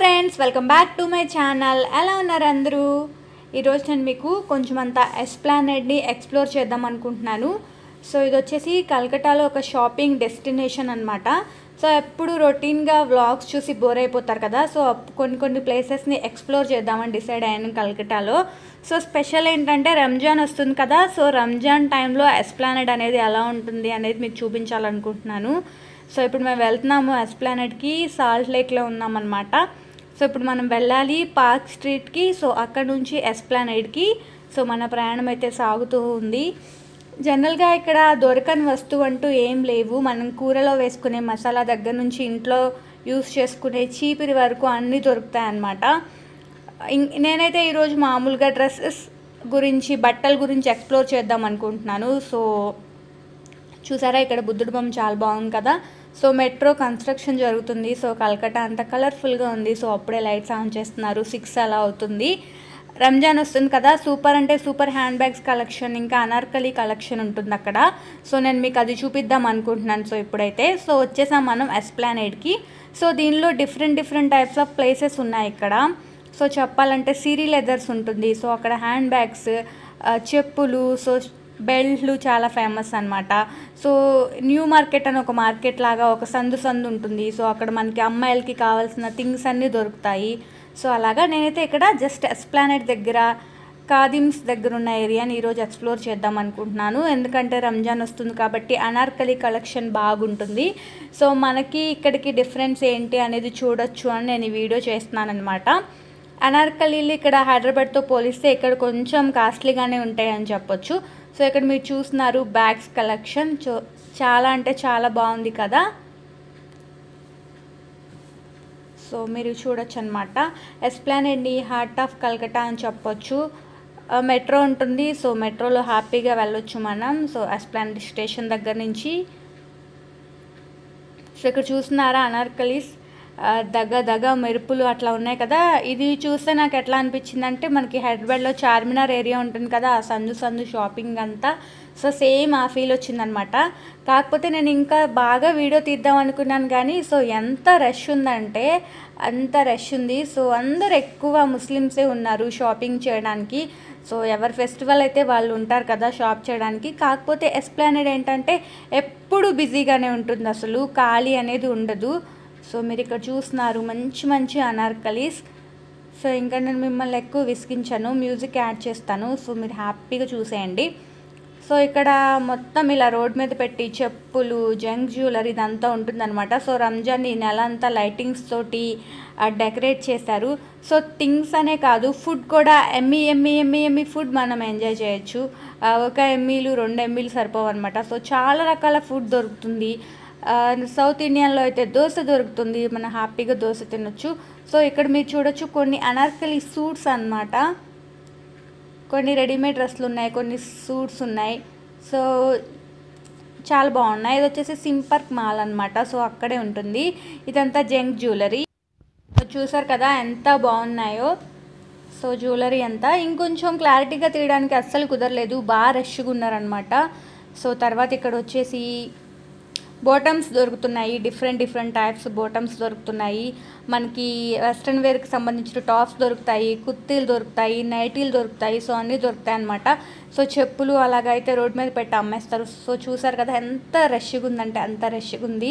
friends welcome back to my channel ఎలా ఉన్నారు అందరూ ఈరోజు నేను మీకు కొంచెం అంత ఎస్ప్లానెడ్ని ఎక్స్ప్లోర్ చేద్దాం అనుకుంటున్నాను సో ఇది వచ్చేసి కలకటాలో ఒక షాపింగ్ డెస్టినేషన్ అనమాట సో ఎప్పుడు రొటీన్గా వ్లాగ్స్ చూసి బోర్ అయిపోతారు కదా సో అప్- కొన్ని కొన్ని ప్లేసెస్ని ఎక్స్ప్లోర్ చేద్దామని డిసైడ్ అయ్యాను కలకటాలో సో స్పెషల్ ఏంటంటే రంజాన్ వస్తుంది కదా సో రంజాన్ టైంలో ఎస్ప్లానెడ్ అనేది ఎలా ఉంటుంది అనేది మీకు చూపించాలనుకుంటున్నాను సో ఇప్పుడు మేము వెళ్తున్నాము ఎస్ప్లానెడ్కి సాల్ట్ లేక్లో ఉన్నామన్నమాట సో ఇప్పుడు మనం వెళ్ళాలి పార్క్ స్ట్రీట్కి సో అక్కడ నుంచి ఎస్ప్లానెడ్కి సో మన ప్రయాణం అయితే సాగుతూ ఉంది జనరల్గా ఇక్కడ దొరకని వస్తువు అంటూ ఏం లేవు మనం కూరలో వేసుకునే మసాలా దగ్గర నుంచి ఇంట్లో యూస్ చేసుకునే చీపిరి వరకు అన్నీ దొరుకుతాయి అన్నమాట ఇం- నేనైతే ఈరోజు మామూలుగా డ్రెస్సెస్ గురించి బట్టల గురించి ఎక్స్ప్లోర్ చేద్దాం అనుకుంటున్నాను సో చూసారా ఇక్కడ బుద్ధుడి బొమ్మ చాలా బాగుంది కదా సో మెట్రో కన్స్ట్రక్షన్ జరుగుతుంది సో కలకట్టా అంతా కలర్ఫుల్గా ఉంది సో అప్పుడే లైట్స్ ఆన్ చేస్తున్నారు సిక్స్ అలా అవుతుంది రంజాన్ వస్తుంది కదా సూపర్ అంటే సూపర్ హ్యాండ్ బ్యాగ్స్ కలెక్షన్ ఇంకా అనార్కలి కలెక్షన్ ఉంటుంది అక్కడ సో నేను మీకు అది చూపిద్దాం అనుకుంటున్నాను సో ఇప్పుడైతే సో వచ్చేసాం మనం ఎస్ప్లానేడ్కి సో దీనిలో different different types of places ఉన్నాయి ఇక్కడ సో చెప్పాలంటే సిరీ లెదర్స్ ఉంటుంది సో అక్కడ హ్యాండ్ బ్యాగ్స్ ఆ, చెప్పులు సో బెల్ట్లు చాలా ఫేమస్ అన్నమాట సో న్యూ మార్కెట్ అని ఒక మార్కెట్ లాగా ఒక సందు సందు ఉంటుంది సో అక్కడ మనకి అమ్మాయిలకి కావాల్సిన థింగ్స్ అన్నీ దొరుకుతాయి సో అలాగా నేనైతే ఇక్కడ జస్ట్ ఎస్ప్లానెట్ దగ్గర కాదిమ్స్ దగ్గర ఉన్న ఏరియాని ఈరోజు ఎక్స్ప్లోర్ చేద్దాం అనుకుంటున్నాను ఎందుకంటే రంజాన్ వస్తుంది కాబట్టి అనార్కలి కలెక్షన్ బాగుంటుంది సో మనకి ఇక్కడికి డిఫరెన్స్ ఏంటి అనేది చూడొచ్చు అని నేను ఈ వీడియో చేస్తున్నాను అనమాట అనార్కలీలు ఇక్కడ హైదరాబాద్తో పోలిస్తే ఇక్కడ కొంచెం కాస్ట్లీగానే ఉంటాయని చెప్పొచ్చు సో ఇక్కడ మీరు చూస్తున్నారు బ్యాగ్స్ కలెక్షన్ చో చాలా అంటే చాలా బాగుంది కదా సో మీరు చూడొచ్చు అనమాట ఎస్ప్లానెడ్ని హార్ట్ ఆఫ్ కల్కటా అని చెప్పొచ్చు ఆ, మెట్రో ఉంటుంది సో మెట్రోలో హ్యాపీగా వెళ్ళొచ్చు మనం సో ఎస్ప్లానెడ్ స్టేషన్ దగ్గర నుంచి సో ఇక్కడ చూస్తున్నారా అనార్కలీస్ ఆ, దగ్గ దగ్గ మెరుపులు అట్లా ఉన్నాయి కదా ఇది చూస్తే నాకు ఎట్లా అనిపించింది అంటే మనకి హైదరాబాద్లో చార్మినార్ ఏరియా ఉంటుంది కదా ఆ సందు సందు షాపింగ్ అంతా సో సేమ్ ఆ ఫీల్ వచ్చిందనమాట కాకపోతే నేను ఇంకా బాగా వీడియో తీద్దాం అనుకున్నాను కానీ సో ఎంత రష్ ఉందంటే అంత రష్ ఉంది సో అందరు ఎక్కువ ముస్లిమ్సే ఉన్నారు షాపింగ్ చేయడానికి సో ఎవరి ఫెస్టివల్ అయితే వాళ్ళు ఉంటారు కదా షాప్ చేయడానికి కాకపోతే ఎస్ప్లానెడ్ ఏంటంటే ఎప్పుడు బిజీగానే ఉంటుంది అసలు ఖాళీ అనేది ఉండదు సో మీరు ఇక్కడ చూస్తున్నారు మంచి మంచి అనార్కలీస్ సో ఇంకా నేను మిమ్మల్ని ఎక్కువ విసిగించాను మ్యూజిక్ యాడ్ చేస్తాను సో మీరు హ్యాపీగా చూసేయండి సో ఇక్కడ మొత్తం ఇలా రోడ్ మీద పెట్టి చెప్పులు జంక్ జ్యువెలరీ ఇదంతా ఉంటుందన్నమాట సో రంజాన్ ఈ నెల అంతా లైటింగ్స్ తోటి డెకరేట్ చేశారు సో థింగ్స్ అనే కాదు ఫుడ్ కూడా ఎమ్మి ఎమ్మి ఎమ్మి ఎమ్మి ఫుడ్ మనం ఎంజాయ్ చేయొచ్చు ఆ, ఒక ఎమ్మీలు రెండు ఎమ్మీలు సరిపోవు అనమాట సో చాలా రకాల ఫుడ్ దొరుకుతుంది ఆ, సౌత్ ఇండియన్లో అయితే దోశ దొరుకుతుంది మనం హ్యాపీగా దోశ తినొచ్చు సో ఇక్కడ మీరు చూడొచ్చు కొన్ని అనార్కలి సూట్స్ అన్నమాట కొన్ని రెడీమేడ్ డ్రెస్సులు ఉన్నాయి కొన్ని సూట్స్ ఉన్నాయి సో చాలా బాగున్నాయి ఇది వచ్చేసి సింపర్క్ మాల్ అనమాట సో అక్కడే ఉంటుంది ఇదంతా జంక్ జ్యువెలరీ చూసారు కదా ఎంత బాగున్నాయో సో జ్యువెలరీ అంతా ఇంకొంచెం క్లారిటీగా తీయడానికి అస్సలు కుదరలేదు బాగా రష్గా ఉన్నారనమాట సో తర్వాత ఇక్కడ వచ్చేసి బోటమ్స్ దొరుకుతున్నాయి డిఫరెంట్ డిఫరెంట్ టైప్స్ బోటమ్స్ దొరుకుతున్నాయి మనకి వెస్ట్రన్ వేర్కి సంబంధించిన టాప్స్ దొరుకుతాయి కుర్తీలు దొరుకుతాయి నైటీలు దొరుకుతాయి సో అన్నీ దొరుకుతాయి అనమాట సో చెప్పులు అలాగైతే రోడ్ మీద పెట్టి అమ్మేస్తారు సో చూసారు కదా ఎంత రష్గా ఉందంటే అంత రష్గా ఉంది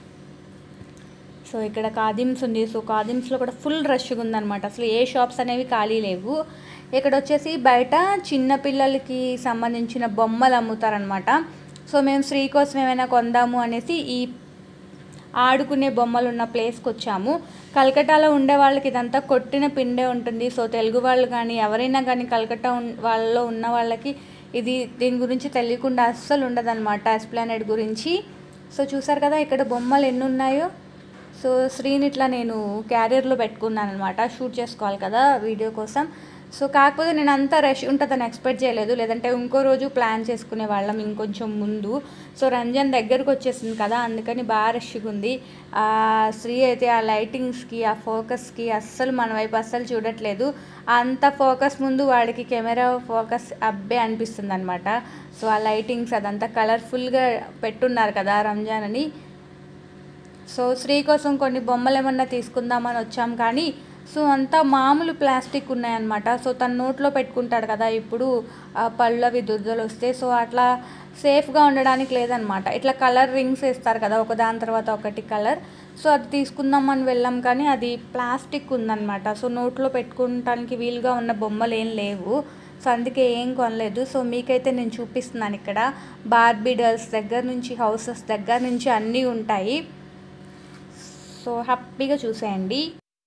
సో ఇక్కడ కాదిమ్స్ ఉంది సో కాదిమ్స్లో కూడా ఫుల్ రష్గా ఉందన్నమాట అసలు ఏ షాప్స్ అనేవి ఖాళీ లేవు ఇక్కడ వచ్చేసి బయట చిన్న పిల్లలకి సంబంధించిన బొమ్మలు అమ్ముతారనమాట సో మేము శ్రీ కోసం ఏమైనా కొందాము అనేసి ఈ ఆడుకునే బొమ్మలు ఉన్న ప్లేస్కి వచ్చాము కలకటాలో ఉండే వాళ్ళకి ఇదంతా కొట్టిన పిండే ఉంటుంది సో తెలుగు వాళ్ళు కానీ ఎవరైనా కానీ కలకట్టా ఉన్ వాళ్ళలో ఉన్న వాళ్ళకి ఇది దీని గురించి తెలియకుండా అస్సలు ఉండదన్నమాట ఎస్ప్లానెడ్ గురించి సో చూసారు కదా ఇక్కడ బొమ్మలు ఎన్ని ఉన్నాయో సో శ్రీని ఇట్లా నేను క్యారియర్లో పెట్టుకున్నాను అనమాట షూట్ చేసుకోవాలి కదా వీడియో కోసం సో కాకపోతే నేను అంత రష్ ఉంటుందని ఎక్స్పెక్ట్ చేయలేదు లేదంటే ఇంకో రోజు ప్లాన్ చేసుకునే వాళ్ళం ఇంకొంచెం ముందు సో రంజాన్ దగ్గరకు వచ్చేసింది కదా అందుకని బాగా రష్గా ఉంది ఆ శ్రీ అయితే ఆ లైటింగ్స్కి ఆ ఫోకస్కి అస్సలు మన వైపు అస్సలు చూడట్లేదు అంత ఫోకస్ ముందు వాడికి కెమెరా ఫోకస్ అబ్బే అనిపిస్తుంది అనమాట సో ఆ లైటింగ్స్ అదంతా కలర్ఫుల్గా పెట్టున్నారు కదా రంజాన్ అని సో శ్రీ కోసం కొన్ని బొమ్మలు ఏమన్నా తీసుకుందామని వచ్చాం కానీ సో అంతా మామూలు ప్లాస్టిక్ ఉన్నాయన్నమాట సో తన నోట్లో పెట్టుకుంటాడు కదా ఇప్పుడు ఆ పళ్ళు అవి దురదలు వస్తే సో అట్లా సేఫ్గా ఉండడానికి లేదనమాట ఇట్లా కలర్ రింగ్స్ వేస్తారు కదా ఒక దాని తర్వాత ఒకటి కలర్ సో అది తీసుకుందామని వెళ్ళాం కానీ అది ప్లాస్టిక్ ఉందన్నమాట సో నోట్లో పెట్టుకోవడానికి వీలుగా ఉన్న బొమ్మలు ఏం లేవు సో అందుకే ఏం కొనలేదు సో మీకైతే నేను చూపిస్తున్నాను ఇక్కడ బార్బీ డల్స్ దగ్గర నుంచి హౌసెస్ దగ్గర నుంచి అన్నీ ఉంటాయి సో హ్యాపీగా చూసేయండి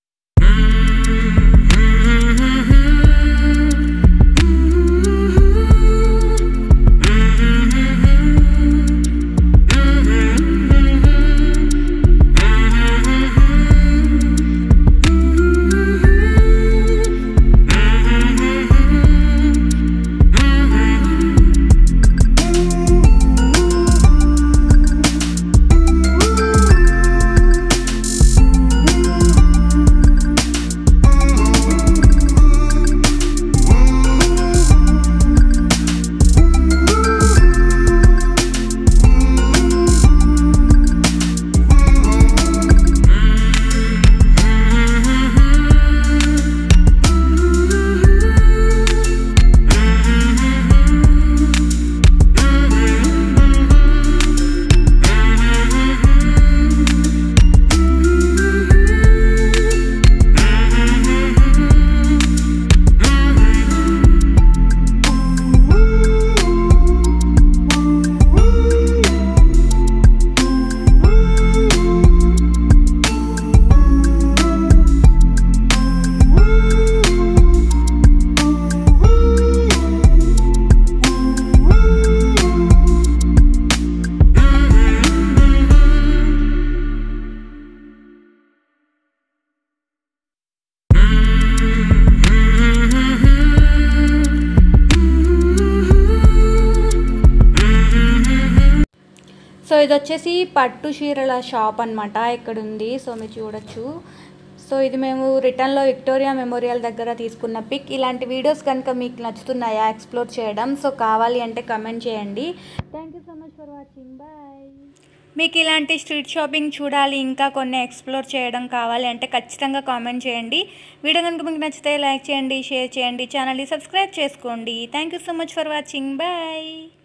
సో ఇది వచ్చేసి పట్టు చీరల షాప్ అనమాట ఇక్కడ ఉంది సో మీరు చూడొచ్చు సో ఇది మేము రిటర్న్లో విక్టోరియా మెమోరియల్ దగ్గర తీసుకున్న పిక్ ఇలాంటి వీడియోస్ కనుక మీకు నచ్చుతున్నాయా ఎక్స్ప్లోర్ చేయడం సో కావాలి అంటే కమెంట్ చేయండి thank you so much for watching bye మీకు ఇలాంటి స్ట్రీట్ షాపింగ్ చూడాలి ఇంకా కొన్ని ఎక్స్ప్లోర్ చేయడం కావాలి అంటే ఖచ్చితంగా కామెంట్ చేయండి వీడియో కనుక మీకు నచ్చితే లైక్ చేయండి షేర్ చేయండి ఛానల్ని సబ్స్క్రైబ్ చేసుకోండి thank you so much for watching bye